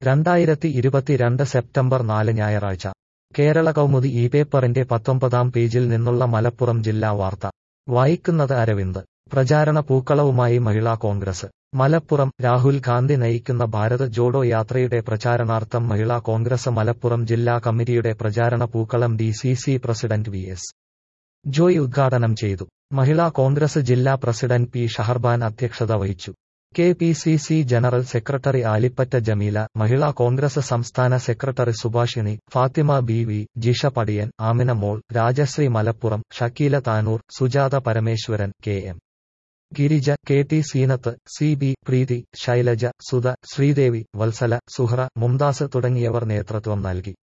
രണ്ടായിരത്തി ഇരുപത്തിരണ്ട് സെപ്റ്റംബർ നാല് ഞായറാഴ്ച കേരള കൗമുദി ഈ പേപ്പറിന്റെ പത്തൊമ്പതാം പേജിൽ നിന്നുള്ള മലപ്പുറം ജില്ലാ വാർത്ത വായിക്കുന്നത് അരവിന്ദ് പ്രചാരണ പൂക്കളവുമായി മഹിളാ കോൺഗ്രസ് മലപ്പുറം രാഹുൽ ഗാന്ധി നയിക്കുന്ന ഭാരത് ജോഡോ യാത്രയുടെ പ്രചാരണാർത്ഥം മഹിളാ കോൺഗ്രസ് മലപ്പുറം ജില്ലാ കമ്മിറ്റിയുടെ പ്രചാരണ പൂക്കളം D C C president V S Joy ഉദ്ഘാടനം ചെയ്തു മഹിളാ കോൺഗ്രസ് ജില്ലാ പ്രസിഡന്റ് പി ഷഹർബാൻ അധ്യക്ഷത വഹിച്ചു K P C C general secretary Alipatta Jameela Mahila Congress സംസ്ഥാന secretary Subhashini Fathima B V Jisha Padiyan Amina Mol Rajashree Malappuram Shakeela Tanur Sujatha Parameswaran K M Girija K T Seenath C B Preethi Shailaja Sudha Sreedevi Vatsala Suhra Mumtaz തുടങ്ങിയവർ നേതൃത്വം നൽകി